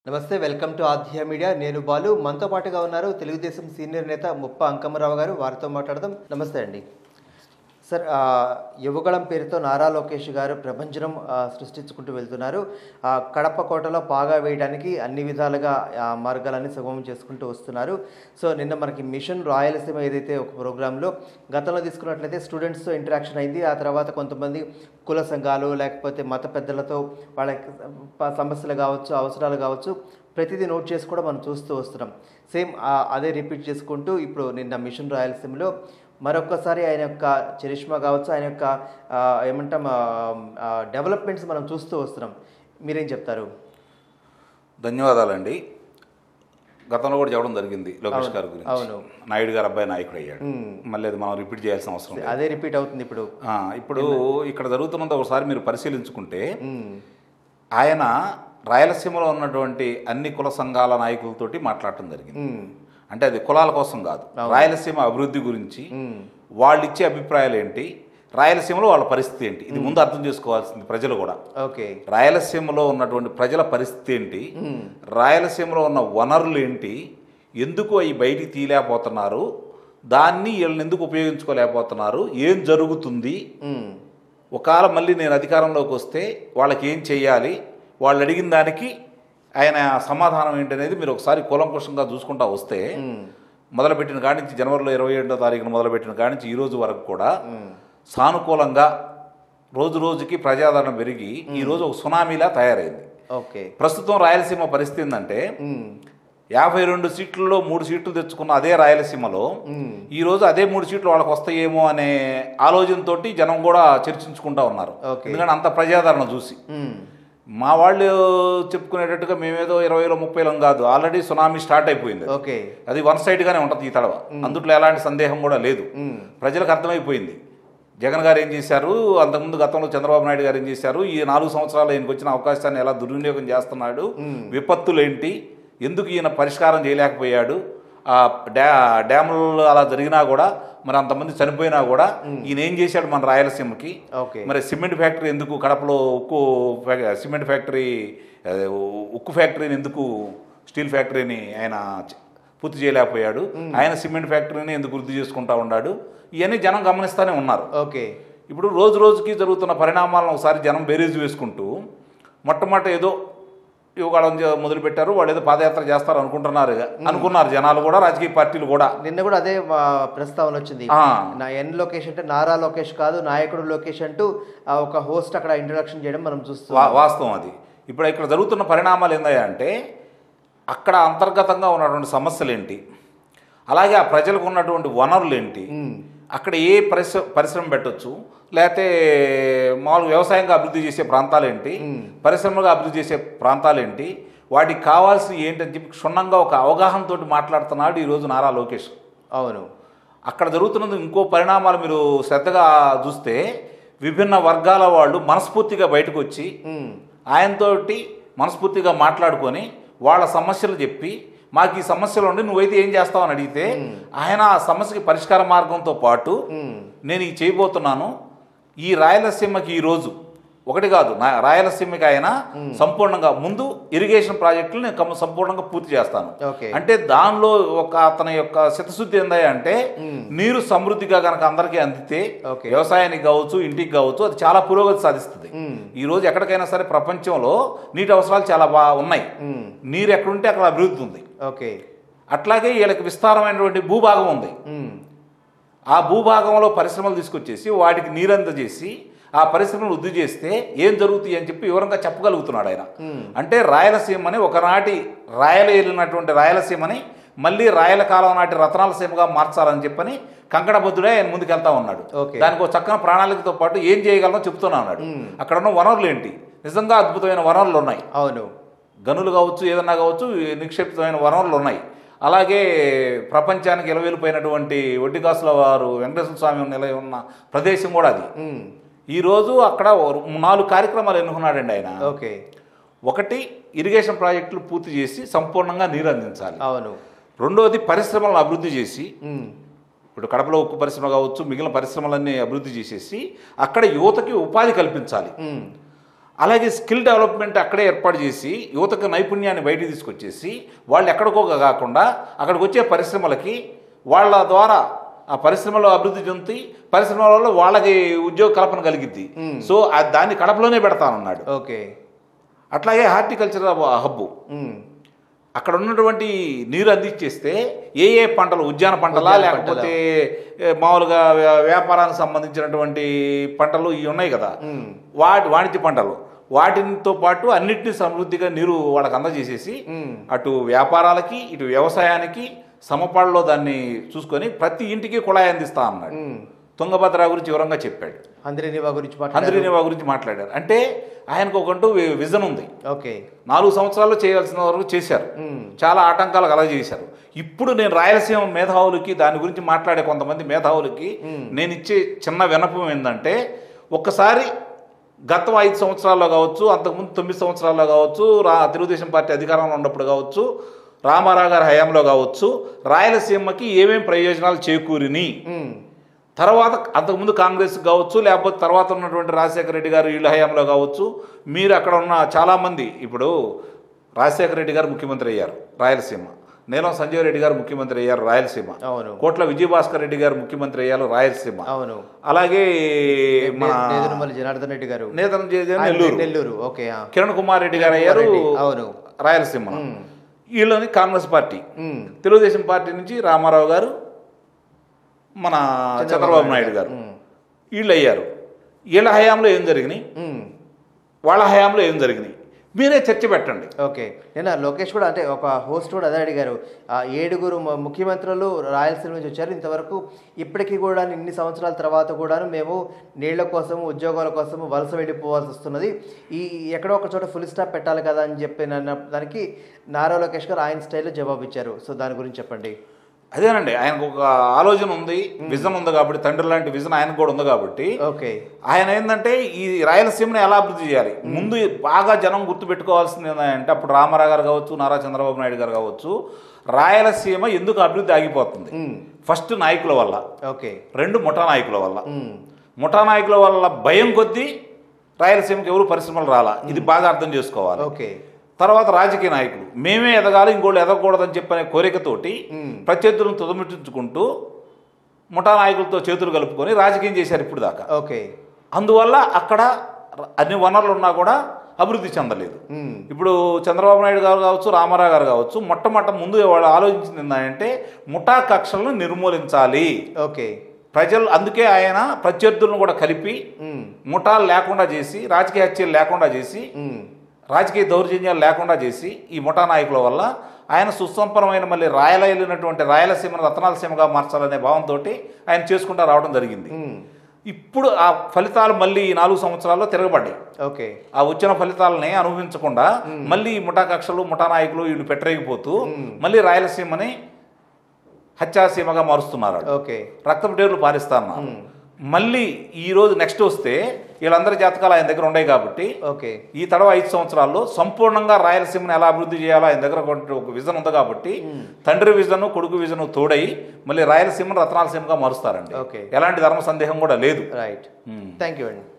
నమస్తే welcome to ఆధ్య media నేను బాలు మనతో పాటుగా ఉన్నారు తెలుగుదేశం సీనియర్ నేత ముప్ప అంకమ్మరావు గారు వారితో మాట్లాడదాం నమస్తే అండి సార్ ఆ, యువగళం పేరుతో నారా లోకేష్ గారు ప్రపంచం ఆ, సృష్టించుకుంటూ వెళ్తున్నారు ఆ, కడప కోటలో పాగా వేయడానికి అన్ని విధాలుగా ఆ, మార్గాలన్నీ సుగమం చేసుకుంటూ వస్తున్నారు సో నిన్న మనకి మిషన్ రాయలసీమ ఏదైతే ఒక ప్రోగ్రాంలో గతంలో తీసుకున్నట్లయితే స్టూడెంట్స్తో ఇంటరాక్షన్ అయింది ఆ తర్వాత కొంతమంది కుల సంఘాలు లేకపోతే మత పెద్దలతో వాళ్ళ ప- సమస్యలు కావచ్చు అవసరాలు కావచ్చు ప్రతిదీ నోట్ చేసి కూడా మనం చూస్తూ వస్తున్నాం సేమ్ అదే రిపీట్ చేసుకుంటూ ఇప్పుడు నిన్న మిషన్ రాయలసీమలో మరొక్కసారి ఆయన యొక్క చరిష్మా కావచ్చు ఆయన యొక్క ఆ, ఏమంటాం డెవలప్మెంట్స్ మనం చూస్తూ వస్తున్నాం మీరేం చెప్తారు ధన్యవాదాలండి గతంలో కూడా చెప్పడం జరిగింది లోకేష్ గారి గురించి అవును. నాయుడు గారు అబ్బాయి నాయకుడు అయ్యాడు మ్మ్. మళ్ళీ అది మనం రిపీట్ చేయాల్సిన అవసరం లేదు అదే రిపీట్ అవుతుంది ఇప్పుడు ఆ, ఇప్పుడు ఇక్కడ జరుగుతున్నది ఒకసారి మీరు పరిశీలించుకుంటే మ్మ్. ఆయన రాయలసీమలో ఉన్నటువంటి అన్ని కుల సంఘాల నాయకులతోటి మాట్లాడటం జరిగింది మ్మ్. అంటే అది కులాల కోసం కాదు రాయలసీమ అభివృద్ధి గురించి మ్మ్. వాళ్ళు ఇచ్చే అభిప్రాయాలు ఏంటి రాయలసీమలో వాళ్ళ పరిస్థితి ఏంటి ఇది ముందు అర్థం చేసుకోవాల్సింది ప్రజలు కూడా ఓకే రాయలసీమలో ఉన్నటువంటి ప్రజల పరిస్థితి ఏంటి మ్మ్. రాయలసీమలో ఉన్న వనరులు ఏంటి ఎందుకు అవి బయటికి తీయలేకపోతున్నారు దాన్ని వీళ్ళని ఎందుకు ఉపయోగించుకోలేకపోతున్నారు ఏం జరుగుతుంది మ్మ్. ఒకవేళ మళ్ళీ నేను అధికారంలోకి వస్తే వాళ్ళకి ఏం చేయాలి వాళ్ళు అడిగిన దానికి ఆయన సమాధానం ఏంటనేది మీరు ఒకసారి కూలంకుషంగా చూసుకుంటా వస్తే మ్మ్. మొదలుపెట్టిన కాడి నుంచి జనవరిలో ఇరవై ఏడో తారీఖున మొదలుపెట్టిన కాడి నుంచి ఈ రోజు వరకు కూడా మ్మ్. సానుకూలంగా రోజు రోజుకి ప్రజాదరణ పెరిగి ఈ రోజు ఒక సునామీలా తయారైంది ఓకే ప్రస్తుతం రాయలసీమ పరిస్థితి ఏంటంటే మ్మ్. యాభై రెండు సీట్లలో మూడు సీట్లు తెచ్చుకున్న అదే రాయలసీమలో మ్మ్. ఈ రోజు అదే మూడు సీట్లు వాళ్ళకి వస్తాయేమో అనే ఆలోచనతోటి జనం కూడా చర్చించుకుంటా ఉన్నారు ఓకే. ఎందుకంటే అంత ప్రజాదరణ చూసి మ్మ్. మా వాళ్ళు చెప్పుకునేటట్టుగా మేమేదో ఇరవైలో ముప్పైలో కాదు ఆల్రెడీ సునామీ స్టార్ట్ అయిపోయింది అది. ఓకే అది వన్ సైడ్గానే ఉంటుంది ఈ తడవ అందుట్లో ఎలాంటి సందేహం కూడా లేదు మ్మ్. ప్రజలకు అర్థమైపోయింది జగన్ గారు ఏం చేశారు అంతకుముందు గతంలో చంద్రబాబు నాయుడు గారు ఏం చేశారు ఈ నాలుగు సంవత్సరాలు ఈయనకు వచ్చిన అవకాశాన్ని ఎలా దుర్వినియోగం చేస్తున్నాడు విపత్తులేంటి ఎందుకు ఈయన పరిష్కారం చేయలేకపోయాడు ఆ డ్యా డ్యాములు అలా జరిగినా కూడా మరి అంతమంది చనిపోయినా కూడా ఈయన ఏం చేశాడు మన రాయలసీమకి ఓకే మరి సిమెంట్ ఫ్యాక్టరీ ఎందుకు కడపలో ఉక్కు ఫ్యా- సిమెంట్ ఫ్యాక్టరీ అదే, ఉ- ఉక్కు ఫ్యాక్టరీని ఎందుకు స్టీల్ ఫ్యాక్టరీని ఆయన చ- పూర్తి చేయలేకపోయాడు ఆయన సిమెంట్ ఫ్యాక్టరీని ఎందుకు వృద్ధి చేసుకుంటా ఉన్నాడు ఇవన్నీ జనం గమనిస్తూనే ఉన్నారు ఓకే ఇప్పుడు రోజు రోజుకి జరుగుతున్న పరిణామాలను ఒకసారి జనం బేరీజ్ వేసుకుంటూ మొట్టమొదట ఏదో యువకాలం మొదలుపెట్టారు వాళ్ళు ఏదో పాదయాత్ర చేస్తారు అనుకుంటున్నారు అనుకున్నారు జనాలు కూడా రాజకీయ పార్టీలు కూడా నిన్న కూడా అదే ఆ, ప్రస్తావన వచ్చింది ఆ. నా ఎన్ లోకేష్ అంటే నారా లోకేష్ కాదు నాయకుడు లోకేష్ అంటూ ఆ, ఒక హోస్ట్ అక్కడ ఇంట్రడక్షన్ చేయడం మనం చూస్తాం వా- వాస్తవం అది ఇప్పుడు ఇక్కడ జరుగుతున్న పరిణామాలు ఏందయ్యా అంటే అక్కడ అంతర్గతంగా ఉన్నటువంటి సమస్యలు ఏంటి అలాగే ఆ ప్రజలకు ఉన్నటువంటి వనరులు ఏంటి అక్కడ ఏ పరిశ్రమ పరిశ్రమ పెట్టొచ్చు లేకపోతే మామూలు వ్యవసాయంగా అభివృద్ధి చేసే ప్రాంతాలు ఏంటి పరిశ్రమగా అభివృద్ధి చేసే ప్రాంతాలు ఏంటి వాటికి కావాల్సి ఏంటని చెప్పి క్షుణ్ణంగా ఒక అవగాహనతోటి మాట్లాడుతున్నాడు ఈరోజు నారా లోకేష్ అవును అక్కడ జరుగుతున్నది ఇంకో పరిణామాలు మీరు శ్రద్ధగా చూస్తే విభిన్న వర్గాల వాళ్ళు మనస్ఫూర్తిగా బయటకు వచ్చి మ్మ్. ఆయనతోటి మనస్ఫూర్తిగా మాట్లాడుకొని వాళ్ళ సమస్యలు చెప్పి మాకు ఈ సమస్యలు ఉండి నువ్వైతే ఏం చేస్తావు అని అడిగితే ఆయన ఆ సమస్యకి పరిష్కార మార్గంతో పాటు మ్మ్. నేను ఇది చేయబోతున్నాను ఈ రాయలసీమకి ఈరోజు ఒకటి కాదు నా రాయలసీమకి ఆయన సంపూర్ణంగా ముందు ఇరిగేషన్ ప్రాజెక్టులు నేను కం- సంపూర్ణంగా పూర్తి చేస్తాను ఓకే అంటే దానిలో ఒక అతని యొక్క చిత్తశుద్ధి ఏందా అంటే నీరు సమృద్ధిగా కనుక అందరికీ అందితే ఓకే. వ్యవసాయానికి కావచ్చు ఇంటికి కావచ్చు అది చాలా పురోగతి సాధిస్తుంది మ్మ్. ఈ రోజు ఎక్కడికైనా సరే ప్రపంచంలో నీటి అవసరాలు చాలా బాగా ఉన్నాయి మ్మ్. నీరు ఎక్కడుంటే అక్కడ అభివృద్ధి ఉంది ఓకే అట్లాగే వీళ్ళకి విస్తారమైనటువంటి భూభాగం ఉంది మ్మ్. ఆ భూభాగంలో పరిశ్రమలు తీసుకొచ్చేసి వాటికి నీరందజేసి ఆ పరిశ్రమలు వృద్ధి చేస్తే ఏం జరుగుతాయి అని చెప్పి వివరంగా చెప్పగలుగుతున్నాడు ఆయన అంటే రాయలసీమని ఒకనాటి రాయల ఏలినటువంటి రాయలసీమని మళ్ళీ రాయల కాలం నాటి రతనాల సీమగా మార్చాలని చెప్పని కంకణబద్ధుడే ఆయన ముందుకెళ్తా ఉన్నాడు ఓకే. దానికి ఒక చక్కని ప్రణాళికతో పాటు ఏం చేయగలనో చెప్తున్నా ఉన్నాడు అక్కడ ఉన్న వనరులు ఏంటి నిజంగా అద్భుతమైన వనరులు ఉన్నాయి అవును గనులు కావచ్చు ఏదన్నా కావచ్చు నిక్షిప్తమైన వనరులు ఉన్నాయి అలాగే ప్రపంచానికి ఇలవేలిపోయినటువంటి ఒడ్డికాసుల వారు వెంకటేశ్వర స్వామి నిలయ ఉన్న ప్రదేశం కూడా అది మ్మ్. ఈరోజు అక్కడ ఓ నాలుగు కార్యక్రమాలు ఎన్నుకున్నాడండి ఆయన ఓకే ఒకటి ఇరిగేషన్ ప్రాజెక్టులు పూర్తి చేసి సంపూర్ణంగా నీరు అందించాలి అవును రెండోది పరిశ్రమలను అభివృద్ధి చేసి మ్మ్. ఇప్పుడు కడపలో ఉక్కు పరిశ్రమ కావచ్చు మిగిలిన పరిశ్రమలన్నీ అభివృద్ధి చేసేసి అక్కడ యువతకి ఉపాధి కల్పించాలి మ్మ్. అలాగే స్కిల్ డెవలప్మెంట్ అక్కడే ఏర్పాటు చేసి యువతకు నైపుణ్యాన్ని బయటికి తీసుకొచ్చేసి వాళ్ళు ఎక్కడికో కాకుండా అక్కడికి వచ్చే పరిశ్రమలకి వాళ్ళ ద్వారా ఆ పరిశ్రమలో అభివృద్ధి చెంది పరిశ్రమలలో వాళ్ళకి ఉద్యోగ కల్పన కలిగిద్ది సో ఆ దాన్ని కడపలోనే పెడతానన్నాడు ఓకే అట్లాగే హార్టికల్చర్ హబ్బు ఉమ్. అక్కడ ఉన్నటువంటి నీరు అందించేస్తే ఏ ఏ పంటలు ఉద్యాన పంటలా ఉద్యాన లేకపోతే ఏ, మామూలుగా వ్యా- వ్యాపారానికి సంబంధించినటువంటి పంటలు ఇవి ఉన్నాయి కదా ఉమ్. వాటి వాణిజ్య పంటలు వాటితో పాటు అన్నిటిని సమృద్ధిగా నీరు వాళ్ళకి అందజేసేసి ఉమ్. అటు వ్యాపారాలకి ఇటు వ్యవసాయానికి సమపాళ్ళలో దాన్ని చూసుకొని ప్రతి ఇంటికి కుళాయి అందిస్తా అన్నాడు ఉమ్. తుంగభద్ర గురించి వివరంగా చెప్పాడు హంద్రీనివా గురించి మాట్లాడారు హంద్రీనివా గురించి మాట్లాడారు అంటే ఆయనకు ఒకంటూ వి- విజన్ ఉంది ఓకే నాలుగు సంవత్సరాల్లో చేయాల్సిన వరకు చేశారు ఉమ్. చాలా ఆటంకాలు కలగజేశారు ఇప్పుడు నేను రాయలసీమ మేధావులకి దాని గురించి మాట్లాడే కొంతమంది మేధావులకి నేను ఇచ్చే చిన్న వినపం ఏంటంటే ఒక్కసారి గత ఐదు సంవత్సరాల్లో కావచ్చు అంతకుముందు తొమ్మిది సంవత్సరాల్లో కావచ్చు రా తెలుగుదేశం పార్టీ అధికారంలో ఉన్నప్పుడు కావచ్చు రామారావు గారి హయాంలో కావచ్చు రాయలసీమకి ఏమేం ప్రయోజనాలు చేకూరిని ఉమ్. తర్వాత అంతకుముందు కాంగ్రెస్ కావచ్చు లేకపోతే తర్వాత ఉన్నటువంటి రాజశేఖర రెడ్డి గారు వీళ్ళ హయాంలో కావచ్చు మీరు అక్కడ ఉన్న చాలామంది ఇప్పుడు రాజశేఖర రెడ్డి గారు ముఖ్యమంత్రి అయ్యారు రాయలసీమ నీలం సంజయ్ రెడ్డి గారు ముఖ్యమంత్రి అయ్యారు రాయలసీమ అవును కోట్ల విజయభాస్కర్ రెడ్డి గారు ముఖ్యమంత్రి అయ్యారు రాయలసీమ అవును అలాగే మన నేదురుమల్లి జనార్దన్ రెడ్డి గారు నేతన చేసిన ఆయన నెల్లూరు నెల్లూరు ఓకే ఆ. కిరణ్ కుమార్ రెడ్డి గారు అయ్యారు రెడ్డి, అవును రాయలసీమ ఉమ్. వీళ్ళని కాంగ్రెస్ పార్టీ ఉమ్. తెలుగుదేశం పార్టీ నుంచి రామారావు గారు మన చంద్రబాబు నాయుడు గారు ఉమ్. వీళ్ళు అయ్యారు వీళ్ళ హయాంలో ఏం జరిగినాయి ఉమ్. వాళ్ళ హయాంలో ఏం జరిగినాయి మీరే చర్చ పెట్టండి ఓకే నిన్న లోకేష్ కూడా అంటే ఒక హోస్ట్ కూడా అదే అడిగారు ఆ ఏడుగురు మ- ముఖ్యమంత్రులు రాయలసీమ నుంచి వచ్చారు ఇంతవరకు ఇప్పటికీ కూడా ఇన్ని సంవత్సరాల తర్వాత కూడాను మేము నీళ్ల కోసం ఉద్యోగాల కోసం వలస వెళ్ళిపోవాల్సి వస్తున్నది ఈ ఎక్కడో ఒక చోట ఫుల్ స్టాప్ పెట్టాలి కదా అని చెప్పి నన్న దానికి నారా లోకేష్ గారు ఆయన స్టైల్లో జవాబు ఇచ్చారు సో దాని గురించి చెప్పండి అదేనండి ఆయనకు ఒక ఆలోచన ఉంది విజన్ ఉంది కాబట్టి తండ్రి లాంటి విజన్ ఆయనకు కూడా ఉంది కాబట్టి ఓకే ఆయన ఏంటంటే ఈ రాయలసీమను ఎలా అభివృద్ధి చేయాలి ముందు బాగా జనం గుర్తుపెట్టుకోవాల్సింది ఏంటంటే అప్పుడు రామారావు గారు కావచ్చు నారా చంద్రబాబు నాయుడు గారు కావచ్చు రాయలసీమ ఎందుకు అభివృద్ధి ఆగిపోతుంది ఉమ్. ఫస్ట్ నాయకుల వల్ల ఓకే రెండు ముఠా నాయకుల వల్ల ఉమ్. ముఠా నాయకుల వల్ల భయం కొద్దీ రాయలసీమకి ఎవరు పరిశ్రమలు రాలా ఇది బాగా అర్థం చేసుకోవాలి ఓకే తర్వాత రాజకీయ నాయకులు మేమే ఎదగాలి ఇంకోళ్ళు ఎదగకూడదని చెప్పనే కోరికతోటి మ్మ్. ప్రత్యర్థులను తుదముట్టించుకుంటూ ముఠా నాయకులతో చేతులు కలుపుకొని రాజకీయం చేశారు ఇప్పుడు దాకా ఓకే అందువల్ల అక్కడ ర- అన్ని వనరులు ఉన్నా కూడా అభివృద్ధి చెందలేదు ఉమ్. ఇప్పుడు చంద్రబాబు నాయుడు గారు కావచ్చు రామారావు గారు కావచ్చు మొట్టమొదట ముందు వాళ్ళు ఆలోచించింది ఏంటంటే ముఠా కక్షలను నిర్మూలించాలి ఓకే ప్రజలు అందుకే ఆయన ప్రత్యర్థులను కూడా కలిపి ఉమ్. ముఠాలు లేకుండా చేసి రాజకీయ హత్యలు లేకుండా చేసి ఉమ్. రాజకీయ దౌర్జన్యాలు లేకుండా చేసి ఈ ముఠా నాయకుల వల్ల ఆయన సుసంపన్నమైన మళ్ళీ రాయలైనటువంటి రాయలసీమను రత్నాలసీమగా మార్చాలనే భావంతో ఆయన చేసుకుంటూ రావడం జరిగింది ఉమ్. ఇప్పుడు ఆ ఫలితాలు మళ్ళీ ఈ నాలుగు సంవత్సరాల్లో తిరగబడ్డాయి ఓకే ఆ వచ్చిన ఫలితాలని అనుభవించకుండా మళ్ళీ ఈ ముఠా కక్షలు ముఠా నాయకులు వీళ్ళు పెట్టరేగిపోతూ మళ్ళీ రాయలసీమని హత్యాసీమగా మారుస్తున్నారు వాళ్ళు. ఓకే రక్తపు డేర్లు పారిస్తున్నారు మళ్ళీ ఈ రోజు నెక్స్ట్ వస్తే వీళ్ళందరి జాతకాలు ఆయన దగ్గర ఉన్నాయి కాబట్టి ఓకే ఈ తడవ ఐదు సంవత్సరాల్లో సంపూర్ణంగా రాయలసీమను ఎలా అభివృద్ధి చేయాలో ఆయన దగ్గర ఒక- ఒక విజన్ ఉంది కాబట్టి తండ్రి విజన్ కొడుకు విజన్ తోడై మళ్ళీ రాయలసీమను రత్నాలసీమగా మారుస్తారండి ఓకే. ఎలాంటి ధర్మ సందేహం కూడా లేదు రైట్ మ్మ్. థ్యాంక్ యూ అండి